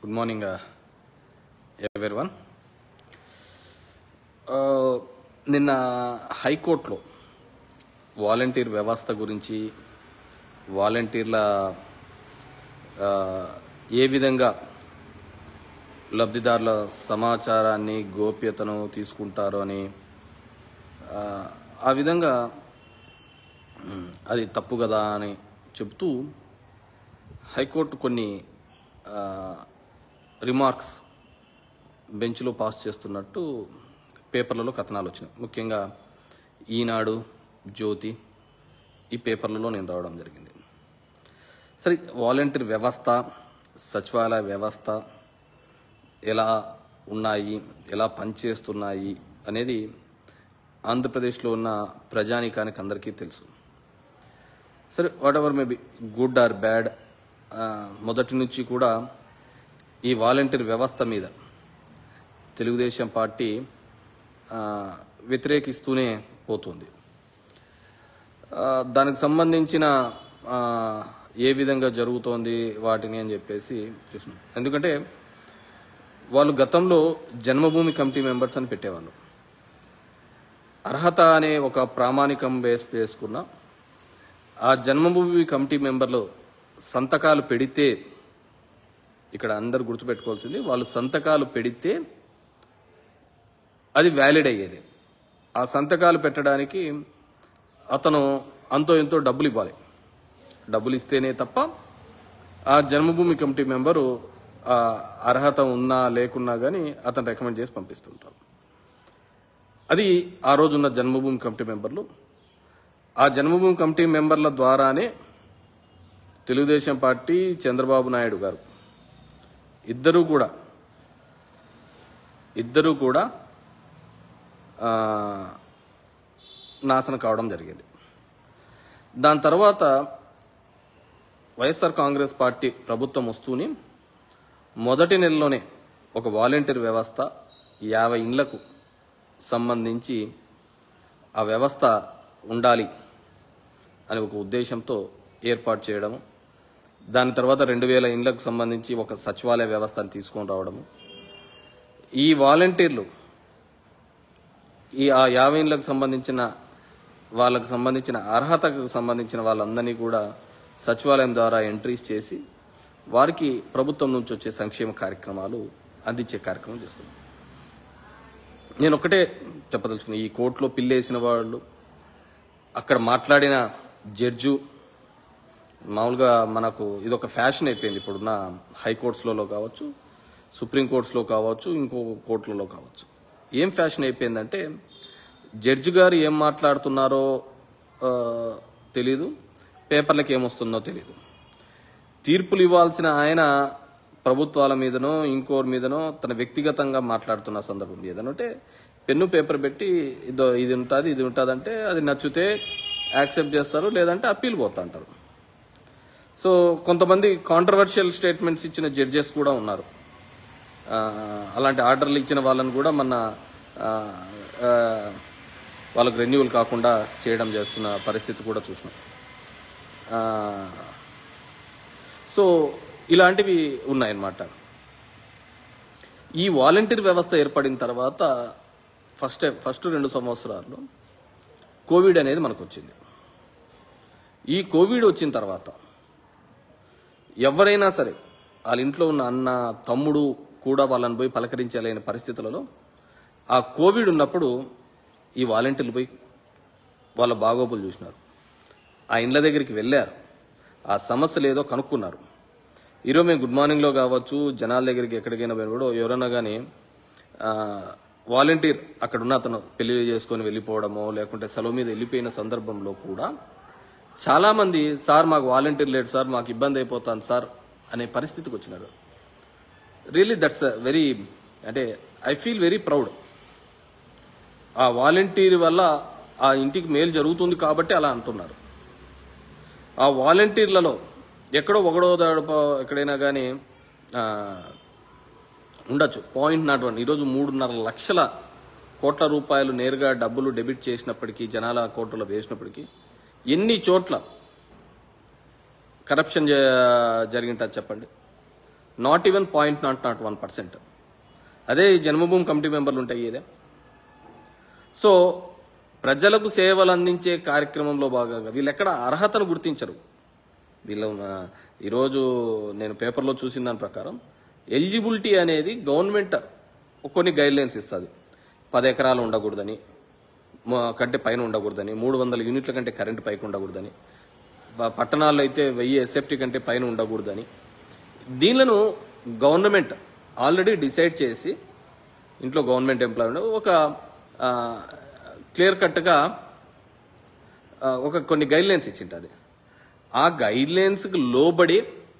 good morning ఎవరి one నిన్న హైకోర్టులో వాలంటీర్ వ్యవస్థ గురించి వాలంటీర్ల ఆ, ఏ విధంగా లబ్ధిదారుల సమాచారాన్ని గోప్యతను తీసుకుంటారో అని ఆ, ఆ విధంగా ఉమ్, అది తప్పు కదా అని చెబుతూ హైకోర్టు కొన్ని ఆ, రిమార్క్స్ బెంచ్లో పాస్ చేస్తున్నట్టు పేపర్లలో కథనాలు వచ్చినాయి ముఖ్యంగా ఈనాడు జ్యోతి ఈ పేపర్లలో నేను రావడం జరిగింది సరే వాలంటీర్ వ్యవస్థ సచివాలయ వ్యవస్థ ఎలా ఉన్నాయి ఎలా పనిచేస్తున్నాయి అనేది ఆంధ్రప్రదేశ్లో ఉన్న ప్రజానీకానికి అందరికీ తెలుసు సరే whatever maybe good or bad మొదటి నుంచి కూడా ఈ వాలంటీర్ వ్యవస్థ మీద తెలుగుదేశం పార్టీ ఆ, వ్యతిరేకిస్తూనే పోతుంది ఆ, దానికి సంబంధించిన ఆ, ఏ విధంగా జరుగుతోంది వాటిని అని చెప్పేసి చూసినాం ఎందుకంటే వాళ్ళు గతంలో జన్మభూమి కమిటీ మెంబర్స్ అని పెట్టేవాళ్ళు అర్హత అనే ఒక ప్రామాణికం బేస్ చేసుకున్న ఆ జన్మభూమి కమిటీ మెంబర్లు సంతకాలు పెడితే ఇక్కడ అందరు గుర్తుపెట్టుకోవాల్సింది వాళ్ళు సంతకాలు పెడితే అది వ్యాలిడ్ అయ్యేది ఆ సంతకాలు పెట్టడానికి అతను అంతో ఎంతో డబ్బులు ఇవ్వాలి డబ్బులు ఇస్తేనే తప్ప ఆ జన్మభూమి కమిటీ మెంబరు ఆ అర్హత ఉన్నా లేకున్నా కానీ అతను రికమెండ్ చేసి పంపిస్తుంటారు అది ఆ రోజున్న జన్మభూమి కమిటీ మెంబర్లు ఆ జన్మభూమి కమిటీ మెంబర్ల ద్వారానే తెలుగుదేశం పార్టీ చంద్రబాబు నాయుడు గారు ఇద్దరూ కూడా ఇద్దరూ కూడా ఆ, నాశనం కావడం జరిగింది దాని తర్వాత వైఎస్ఆర్ కాంగ్రెస్ పార్టీ ప్రభుత్వం వస్తూనే మొదటి నెలలోనే ఒక వాలంటీర్ వ్యవస్థ యాభై ఇండ్లకు సంబంధించి ఆ వ్యవస్థ ఉండాలి అని ఒక ఉద్దేశంతో ఏర్పాటు చేయడము దాని తర్వాత రెండు వేల ఇండ్లకు సంబంధించి ఒక సచివాలయ వ్యవస్థను తీసుకొని రావడము ఈ వాలంటీర్లు ఈ ఆ యాభై ఇండ్లకు సంబంధించిన వాళ్ళకు సంబంధించిన అర్హతకు సంబంధించిన వాళ్ళందరినీ కూడా సచివాలయం ద్వారా ఎంట్రీస్ చేసి వారికి ప్రభుత్వం నుంచి వచ్చే సంక్షేమ కార్యక్రమాలు అందించే కార్యక్రమం చేస్తున్నాం నేను ఒకటే చెప్పదలుచుకున్నా ఈ కోర్టులో పిల్లేసిన వాళ్ళు అక్కడ మాట్లాడిన జడ్జు మామూలుగా మనకు ఇది ఒక ఫ్యాషన్ అయిపోయింది ఇప్పుడున్న హైకోర్ట్స్లలో కావచ్చు సుప్రీం కోర్ట్స్లో కావచ్చు ఇంకో కోర్టులలో కావచ్చు ఏం ఫ్యాషన్ అయిపోయిందంటే జడ్జి గారు ఏం మాట్లాడుతున్నారో ఆ, తెలీదు పేపర్లకు ఏమొస్తుందో తెలీదు తీర్పులు ఇవ్వాల్సిన ఆయన ప్రభుత్వాల మీదనో ఇంకోరి మీదనో తన వ్యక్తిగతంగా మాట్లాడుతున్న సందర్భం ఏదనంటే పెన్ను పేపర్ పెట్టి ఇదో ఇది ఉంటుంది ఇది ఉంటుంది అంటే అది నచ్చితే యాక్సెప్ట్ చేస్తారు లేదంటే అప్పీల్ పోతా అంటారు సో కొంతమంది కాంట్రవర్షియల్ స్టేట్మెంట్స్ ఇచ్చిన జడ్జెస్ కూడా ఉన్నారు ఆ, అలాంటి ఆర్డర్లు ఇచ్చిన వాళ్ళని కూడా మన ఆ, ఆ, వాళ్ళకు రెన్యువల్ కాకుండా చేయడం చేస్తున్న పరిస్థితి కూడా చూసినాం ఆ, సో ఇలాంటివి ఉన్నాయన్నమాట ఈ వాలంటీర్ వ్యవస్థ ఏర్పడిన తర్వాత ఫస్ట్ ఫస్ట్ రెండు సంవత్సరాల్లో కోవిడ్ అనేది మనకు వచ్చింది ఈ కోవిడ్ వచ్చిన తర్వాత ఎవరైనా సరే వాళ్ళ ఇంట్లో ఉన్న అన్న తమ్ముడు కూడా వాళ్ళని పోయి పలకరించలేని పరిస్థితులలో ఆ కోవిడ్ ఉన్నప్పుడు ఈ వాలంటీర్లు పోయి వాళ్ళ బాగోగులు చూసినారు ఆ ఇండ్ల దగ్గరికి వెళ్ళారు ఆ సమస్యలు ఏదో కనుక్కున్నారు ఈరోజు మేము గుడ్ మార్నింగ్లో కావచ్చు జనాల దగ్గరికి ఎక్కడికైనా పోయినా కూడా ఎవరైనా కానీ వాలంటీర్ అక్కడ ఉన్న అతను పెళ్లి చేసుకొని వెళ్ళిపోవడమో లేకుంటే సెలవు మీద వెళ్ళిపోయిన సందర్భంలో కూడా చాలా మంది సార్ మాకు వాలంటీర్ లేడు సార్ మాకు ఇబ్బంది అయిపోతాను సార్ అనే పరిస్థితికి వచ్చినారు రియలీ దట్స్ వెరీ అంటే ఐ ఫీల్ వెరీ ప్రౌడ్ ఆ వాలంటీర్ వల్ల ఆ ఇంటికి మేలు జరుగుతుంది కాబట్టి అలా అంటున్నారు ఆ వాలంటీర్లలో ఎక్కడో ఒకడో దాడప ఎక్కడైనా కానీ ఉండొచ్చు పాయింట్ నాట్ వన్ ఈరోజు మూడున్నర లక్షల కోట్ల రూపాయలు నేరుగా డబ్బులు డెబిట్ చేసినప్పటికీ జనాల అకౌంట్లో వేసినప్పటికీ ఎన్ని చోట్ల కరప్షన్ జరిగింటుంది చెప్పండి not even point not not one percent అదే ఈ జన్మభూమి కమిటీ మెంబర్లు ఉంటాయి ఇదే సో ప్రజలకు సేవలు అందించే కార్యక్రమంలో భాగంగా వీళ్ళు ఎక్కడ అర్హతను గుర్తించరు వీళ్ళు ఆ, ఈరోజు నేను పేపర్లో చూసిన దాని ప్రకారం ఎలిజిబిలిటీ అనేది గవర్నమెంట్ కొన్ని గైడ్ లైన్స్ ఇస్తుంది పది ఎకరాలు ఉండకూడదని మ- కంటే పైన ఉండకూడదని మూడు వందల యూనిట్ల కంటే కరెంటు పైకి ఉండకూడదని ప- పట్టణాల్లో అయితే వెయ్యి ఎస్ఎఫ్టీ కంటే పైన ఉండకూడదని దీనిలను గవర్నమెంట్ ఆల్రెడీ డిసైడ్ చేసి ఇంట్లో గవర్నమెంట్ ఎంప్లాయీ ఒక క్లియర్ కట్గా ఆ, ఒక కొన్ని గైడ్ లైన్స్ ఇచ్చింటది ఆ గైడ్ లైన్స్కి లోబడి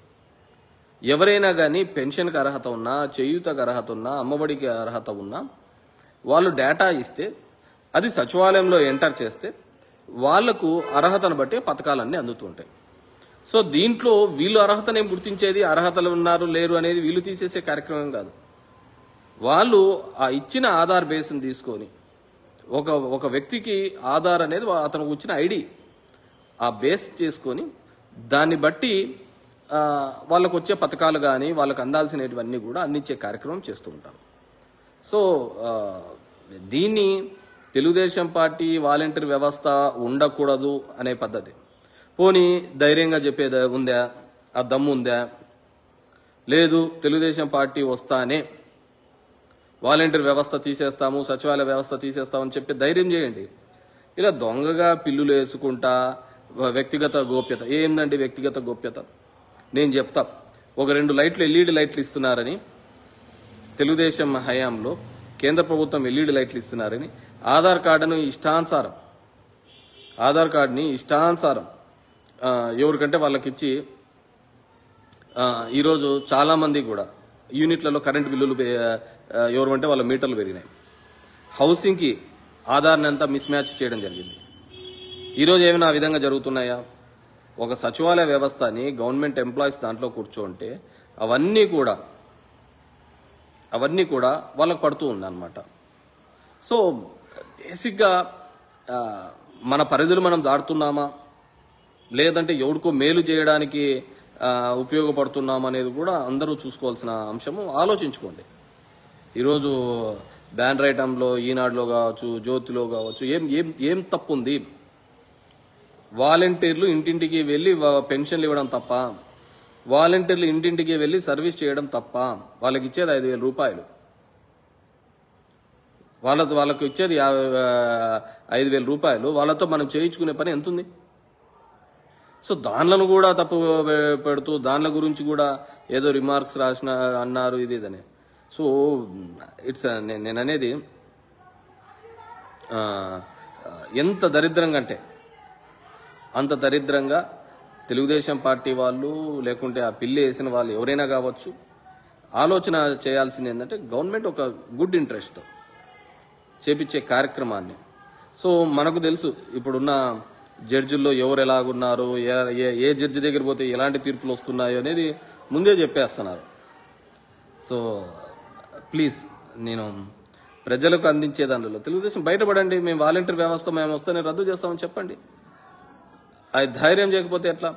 ఎవరైనా కానీ పెన్షన్కి అర్హత ఉన్నా చేయూతకు అర్హత ఉన్నా అమ్మఒడికి అర్హత ఉన్నా వాళ్ళు డేటా ఇస్తే అది సచివాలయంలో ఎంటర్ చేస్తే వాళ్లకు అర్హతను బట్టి పథకాలన్నీ అందుతుంటాయి సో దీంట్లో వీళ్ళు అర్హతను ఏం గుర్తించేది అర్హతలు ఉన్నారు లేరు అనేది వీళ్ళు తీసేసే కార్యక్రమం కాదు వాళ్ళు ఆ ఇచ్చిన ఆధార్ బేస్ని తీసుకొని ఒక ఒక వ్యక్తికి ఆధార్ అనేది వా- అతనికి వచ్చిన ఐడి ఆ బేస్ చేసుకొని దాన్ని బట్టి ఆ, వాళ్ళకు వచ్చే పథకాలు కానీ వాళ్ళకు అందాల్సినవన్నీ కూడా అందించే కార్యక్రమం చేస్తూ ఉంటారు సో ఆ, దీన్ని తెలుగుదేశం పార్టీ వాలంటీర్ వ్యవస్థ ఉండకూడదు అనే పద్ధతి పోనీ ధైర్యంగా చెప్పేది ఉందా ఆ దమ్ము ఉందా లేదు తెలుగుదేశం పార్టీ వస్తానే వాలంటీర్ వ్యవస్థ తీసేస్తాము సచివాలయ వ్యవస్థ తీసేస్తామని చెప్పి ధైర్యం చేయండి ఇలా దొంగగా పిల్లులు వేసుకుంటా వ- వ్యక్తిగత గోప్యత ఏందండి వ్యక్తిగత గోప్యత నేను చెప్తా ఒక రెండు లైట్లు ఎల్ఈడి లైట్లు ఇస్తున్నారని తెలుగుదేశం హయాంలో కేంద్ర ప్రభుత్వం ఎల్ఈడి లైట్లు ఇస్తున్నారని ఆధార్ కార్డును ఇష్టానుసారం ఆధార్ కార్డుని ఇష్టానుసారం ఆ, ఎవరికంటే వాళ్ళకిచ్చి ఆ, ఈరోజు చాలా మంది కూడా యూనిట్లలో కరెంటు బిల్లులు పె- ఆ, ఎవరు వాళ్ళ మీటర్లు పెరిగినాయి హౌసింగ్కి ఆధార్ని అంతా మిస్ మ్యాచ్ చేయడం జరిగింది ఈరోజు ఏమైనా ఆ విధంగా జరుగుతున్నాయా ఒక సచివాలయ వ్యవస్థని గవర్నమెంట్ ఎంప్లాయీస్ దాంట్లో కూర్చోంటే అవన్నీ కూడా అవన్నీ కూడా వాళ్ళకు పడుతూ ఉందన్నమాట సో బేసిక్గా ఆ, మన పరిధులు మనం దాటుతున్నామా లేదంటే ఎవరికో మేలు చేయడానికి ఆ, ఉపయోగపడుతున్నామా అనేది కూడా అందరూ చూసుకోవాల్సిన అంశము ఆలోచించుకోండి ఈరోజు బ్యానర్ ఐటంలో ఈనాడులో కావచ్చు జ్యోతిలో కావచ్చు ఏం ఏం ఏం తప్పు ఉంది వాలంటీర్లు ఇంటింటికి వెళ్ళి వా- పెన్షన్లు ఇవ్వడం తప్ప వాలంటీర్లు ఇంటింటికి వెళ్ళి సర్వీస్ చేయడం తప్ప వాళ్ళకి ఇచ్చేది ఐదు వేల రూపాయలు వాళ్ళతో వాళ్ళకు ఇచ్చేది యాభై ఆ, ఐదు వేల రూపాయలు వాళ్ళతో మనం చేయించుకునే పని ఎంత ఉంది సో దానిలను కూడా తప్పు పె- పెడుతూ దానిల గురించి కూడా ఏదో రిమార్క్స్ రాసిన అన్నారు ఇది ఇదని సో ఇట్స్ నేను అనేది ఆ, ఎంత దరిద్రంగా అంటే అంత దరిద్రంగా తెలుగుదేశం పార్టీ వాళ్ళు లేకుంటే ఆ పిల్లి వేసిన వాళ్ళు ఎవరైనా కావచ్చు ఆలోచన చేయాల్సింది ఏంటంటే గవర్నమెంట్ ఒక గుడ్ ఇంట్రెస్ట్తో చేపించే కార్యక్రమాన్ని సో మనకు తెలుసు ఇప్పుడున్న జడ్జిల్లో ఎవరు ఎలాగున్నారు ఏ- ఏ- ఏ జడ్జి దగ్గర పోతే ఎలాంటి తీర్పులు వస్తున్నాయో అనేది ముందే చెప్పేస్తున్నారు సో ప్లీజ్ నేను ప్రజలకు అందించే దానిలో తెలుగుదేశం బయటపడండి మేము వాలంటీర్ వ్యవస్థ మేము వస్తేనే రద్దు చేస్తామని చెప్పండి అది ధైర్యం చేయకపోతే ఎట్లా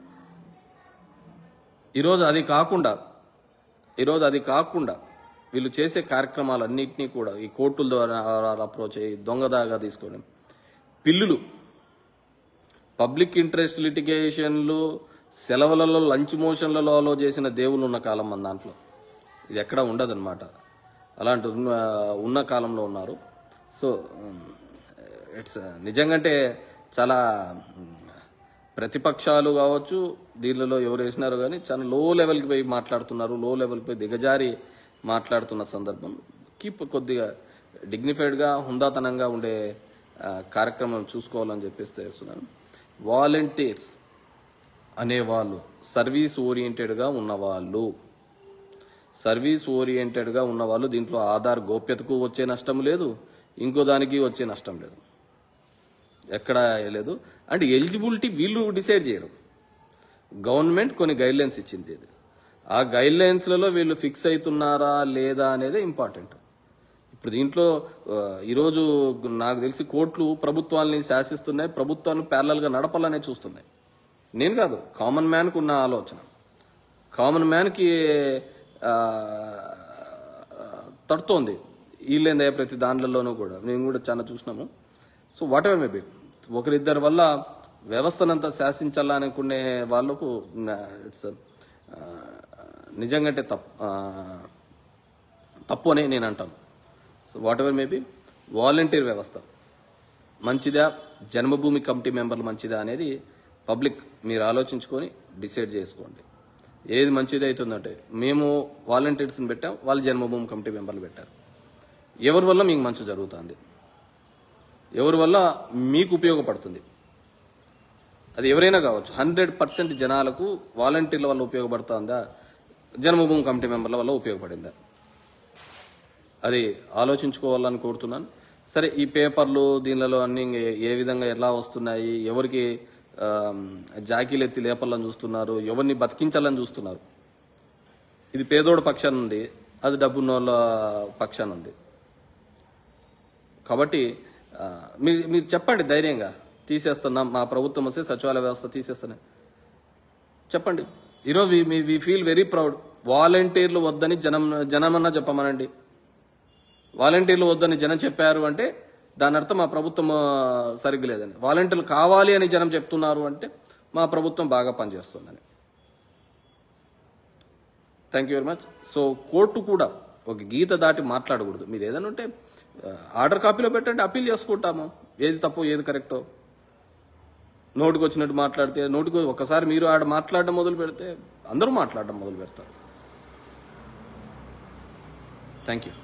ఈరోజు అది కాకుండా ఈరోజు అది కాకుండా వీళ్ళు చేసే కార్యక్రమాలన్నింటినీ కూడా ఈ కోర్టుల ద్వారా అప్రోచ్ అయ్యి దొంగదాగా తీసుకోవడం పిల్లులు పబ్లిక్ ఇంట్రెస్ట్ లిటిగేషన్లు సెలవులలో లంచ్ మోషన్లలో అలో చేసిన దేవుళ్ళు ఉన్న కాలం మన దాంట్లో ఇది ఎక్కడ ఉండదన్నమాట అలాంటి ఉన్న ఉన్న కాలంలో ఉన్నారు సో ఇట్స్ నిజంగంటే చాలా ఉమ్, ప్రతిపక్షాలు కావచ్చు దీనిలో ఎవరు వేసినారో కానీ చాలా లో లెవెల్కి పోయి మాట్లాడుతున్నారు లో లెవెల్కి పోయి దిగజారి మాట్లాడుతున్న సందర్భం కీప్ కొద్దిగా డిగ్నిఫైడ్గా హుందాతనంగా ఉండే ఆ, కార్యక్రమం చూసుకోవాలని చెప్పేసి చేస్తున్నాను వాలంటీర్స్ అనేవాళ్ళు సర్వీస్ ఓరియంటెడ్గా ఉన్నవాళ్ళు సర్వీస్ ఓరియంటెడ్గా ఉన్నవాళ్ళు దీంట్లో ఆధార్ గోప్యతకు వచ్చే నష్టం లేదు ఇంకో దానికి వచ్చే నష్టం లేదు ఎక్కడ లేదు అండ్ ఎలిజిబిలిటీ వీళ్ళు డిసైడ్ చేయరు గవర్నమెంట్ కొన్ని గైడ్ లైన్స్ ఇచ్చింది ఇది ఆ గైడ్ లైన్స్లలో వీళ్ళు ఫిక్స్ అవుతున్నారా లేదా అనేది ఇంపార్టెంట్ ఇప్పుడు దీంట్లో ఆ, ఈరోజు నాకు తెలిసి కోర్టులు ప్రభుత్వాల్ని శాసిస్తున్నాయి ప్రభుత్వాన్ని ప్యారలల్గా నడపాలనే చూస్తున్నాయి నేను కాదు కామన్ మ్యాన్కు ఉన్న ఆలోచన కామన్ మ్యాన్కి తడుతోంది వీళ్ళేందే ప్రతి దాంట్లలోనూ కూడా మేము కూడా చాలా చూసినాము సో వాట్ ఎవర్ మేబీ ఒకరిద్దరి వల్ల వ్యవస్థనంతా శాసించాలా అనుకునే వాళ్ళకు ఇట్స్ నిజంగా తప్పు తప్పు అని నేను అంటాను so whatever maybe volunteer వ్యవస్థ మంచిదా జన్మభూమి కమిటీ మెంబర్లు మంచిదా అనేది పబ్లిక్ మీరు ఆలోచించుకొని డిసైడ్ చేసుకోండి ఏది మంచిది అవుతుందంటే మేము వాలంటీర్స్ని పెట్టాం వాళ్ళు జన్మభూమి కమిటీ మెంబర్లు పెట్టారు ఎవరి వల్ల మీకు మంచి జరుగుతుంది ఎవరి వల్ల మీకు ఉపయోగపడుతుంది అది ఎవరైనా కావచ్చు హండ్రెడ్ పర్సెంట్ జనాలకు వాలంటీర్ల వల్ల ఉపయోగపడుతుందా జన్మభూమి కమిటీ మెంబర్ల వల్ల ఉపయోగపడిందా అది ఆలోచించుకోవాలని కోరుతున్నాను సరే ఈ పేపర్లు దీనిలో అన్ని ఏ- ఏ విధంగా ఎలా వస్తున్నాయి ఎవరికి ఆమ్, జాకీలు ఎత్తి లేపాలని చూస్తున్నారు ఎవరిని బతికించాలని చూస్తున్నారు ఇది పేదోడు పక్షాన ఉంది అది డబ్బున్నోళ్ళ పక్షాన ఉంది కాబట్టి ఆ, మీరు మీరు చెప్పండి ధైర్యంగా తీసేస్తున్నాం మా ప్రభుత్వం వస్తే సచివాలయ వ్యవస్థ తీసేస్తానే చెప్పండి ఈరోజు మీ వి ఫీల్ వెరీ ప్రౌడ్ వాలంటీర్లు వద్దని జనం జనమన్నా చెప్పమనండి వాలంటీర్లు వద్దని జనం చెప్పారు అంటే దాని అర్థం మా ప్రభుత్వం ఆ, సరిగ్గా లేదని వాలంటీర్లు కావాలి అని జనం చెప్తున్నారు అంటే మా ప్రభుత్వం బాగా పనిచేస్తుందని thank you very much so court కూడా ఒక గీత దాటి మాట్లాడకూడదు మీరు ఏదైనా ఉంటే ఆ, ఆర్డర్ కాపీలో పెట్టండి అప్పీల్ చేసుకుంటాము ఏది తప్పు ఏది కరెక్టో నోటికి వచ్చినట్టు మాట్లాడితే నోటికి ఒకసారి మీరు ఆడ మాట్లాడడం మొదలు పెడితే అందరూ మాట్లాడడం మొదలు పెడతారు థ్యాంక్ యూ